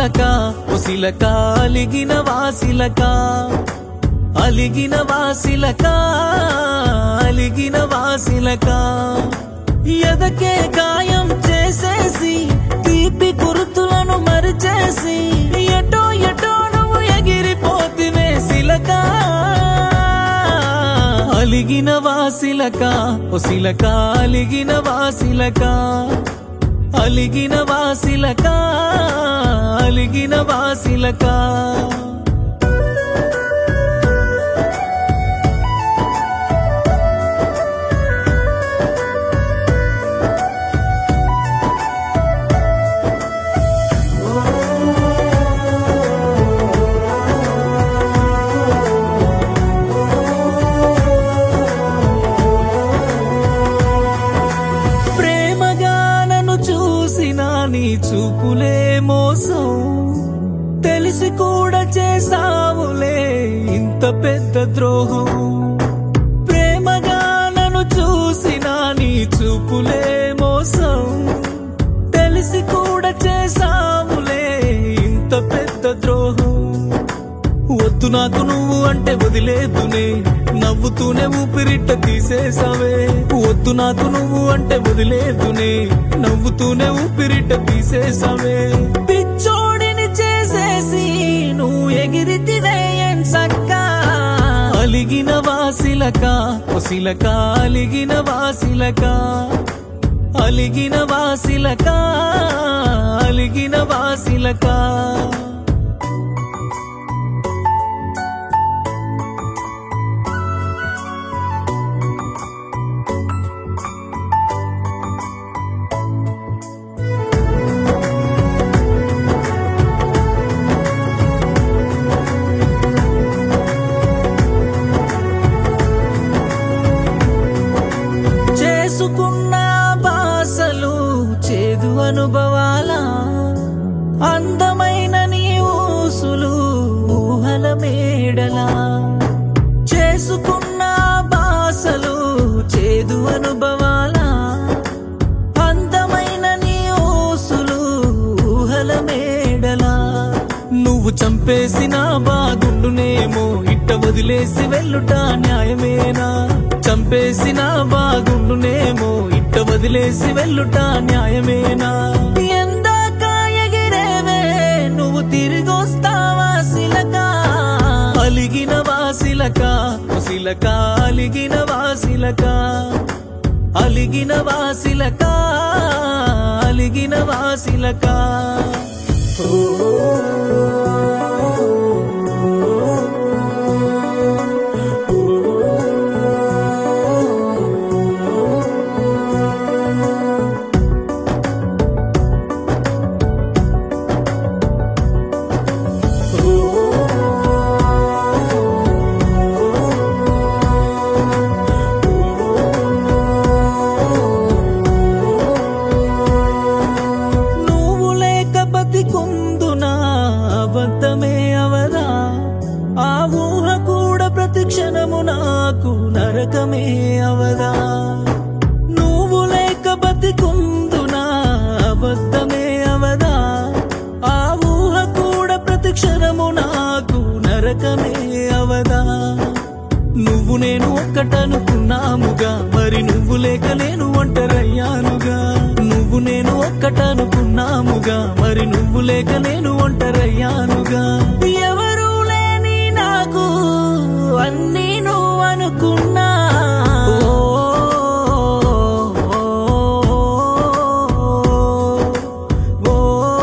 వాసిలక ఒసిలక అలిగిన వాసిలక అలిగిన వాసిలక అలిగిన వాసిలక ఎదకే గాయం చేసేసి తీపి గుర్తులను మరిచేసి ఎటో ఎటో నువ్వు ఎగిరిపోతివే సిలక అలిగిన వాసిలక ఒసిలక అలిగిన వాసిలక అలిగిన వాసిలక అలిగిన వాసిలక ప్రేమగా నన్ను చూసిన నీ చూపులే మోసం తెలిసి కూడా చేసావులే ఇంత పెద్ద ద్రోహం ప్రేమగా నన్ను చూసిన నీ చూపులే మోసం తెలిసి కూడా చేసావులే ఇంత పెద్ద ద్రోహం వద్దు నాకు నువ్వు అంటే వదిలేదునే నవ్వుతూనే ఊపిరిట్ట తీసేసావే వద్దు నాకు నువ్వు అంటే వదిలేదునే నవ్వుతూనే ఊపిరిట్ట తీసేసావే పిచ్చోడిని చేసేసి నువ్వు ఎగిరితివే సక్క అలిగిన వాసిలక ఒసిలక అలిగిన వాసిలక అలిగిన వాసిలక అలిగిన వాసిలక చేసుకున్న బాసలు చేదు అనుభవాల అందమైన నీ ఊసులు ఊహల మేడలా చేసుకున్న బాసలు చేదు అనుభవాల అందమైన నీ ఊసులు ఊహల మేడలా నువ్వు చంపేసిన బాగుండునేమో ఇట్ట వదిలేసి వెళ్ళుట న్యాయమేనా చంపేసిన బాగుండునేమో ఇట్ట వదిలేసి వెళ్ళుట న్యాయమేనా ఎందాక ఎగిరేవే నువ్వు తిరిగొస్తావా సిలక అలిగిన వాసిలక సిలక అలిగిన వాసిలక అలిగిన వాసిలక అలిగిన వాసిలక నువ్వు లేక బతికుందునా అబద్ధమే అవదా ఆ ఊహ కూడా ప్రతి క్షణము నాకు నరకమే అవదా నువ్వు లేక బతికుందునా అబద్ధమే అవదా ఆ ఊహ కూడా ప్రతి క్షణము నాకు నరకమే అవదా నువ్వు నేను ఒక్కటనుకున్నాముగా మరి నువ్వు లేక నేను ఒంటరయ్యానుగా నువ్వు నేను ఒక్కటనుకున్నాముగా మరి నువ్వు లేక నేను ఒంటరయ్యానుగా ఎవరు లేని నాకు అన్నీ నువ్వు అనుకున్నా ఓ, ఓ,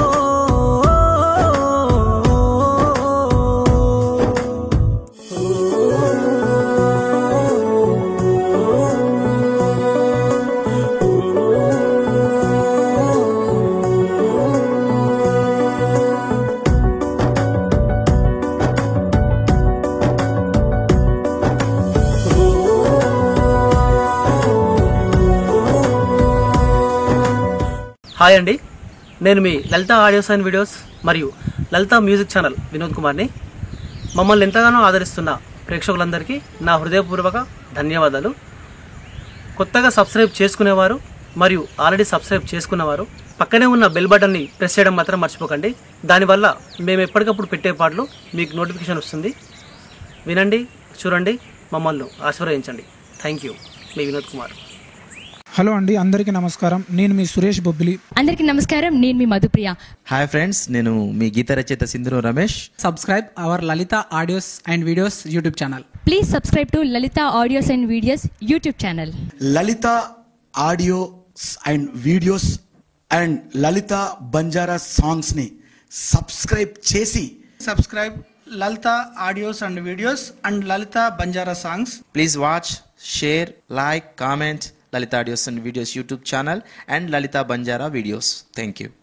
ఓ. హాయ్ అండి నేను మీ లలిత ఆడియోస్ అండ్ వీడియోస్ మరియు లలిత మ్యూజిక్ ఛానల్ వినోద్ కుమార్ని మమ్మల్ని ఎంతగానో ఆదరిస్తున్న ప్రేక్షకులందరికీ నా హృదయపూర్వక ధన్యవాదాలు కొత్తగా సబ్స్క్రైబ్ చేసుకునేవారు మరియు ఆల్రెడీ సబ్స్క్రైబ్ చేసుకున్నవారు పక్కనే ఉన్న బెల్ బటన్ని ప్రెస్ చేయడం మాత్రం మర్చిపోకండి దానివల్ల మేము ఎప్పటికప్పుడు పెట్టే పాటలు మీకు నోటిఫికేషన్ వస్తుంది వినండి చూడండి మమ్మల్ని ఆశీర్వదించండి థ్యాంక్ యూ మీ వినోద్ కుమార్ హలో అండి అందరికీ నమస్కారం నేను మీ సురేష్ బొబ్బిలి అందరికీ నమస్కారం నేను మీ మధుప్రియ హాయ్ ఫ్రెండ్స్ నేను మీ గీత రచయిత Sindhuru Ramesh subscribe our Lalita audios and videos YouTube channel. Please subscribe to Lalita audios and videos YouTube channel Lalita audios and videos and Lalita Banjara సాంగ్స్ని సబ్స్క్రైబ్ చేసి subscribe Lalita audios and videos and Lalita Banjara songs. Please watch share like comment Lalita audios and videos YouTube channel and Lalita Banjara videos thank you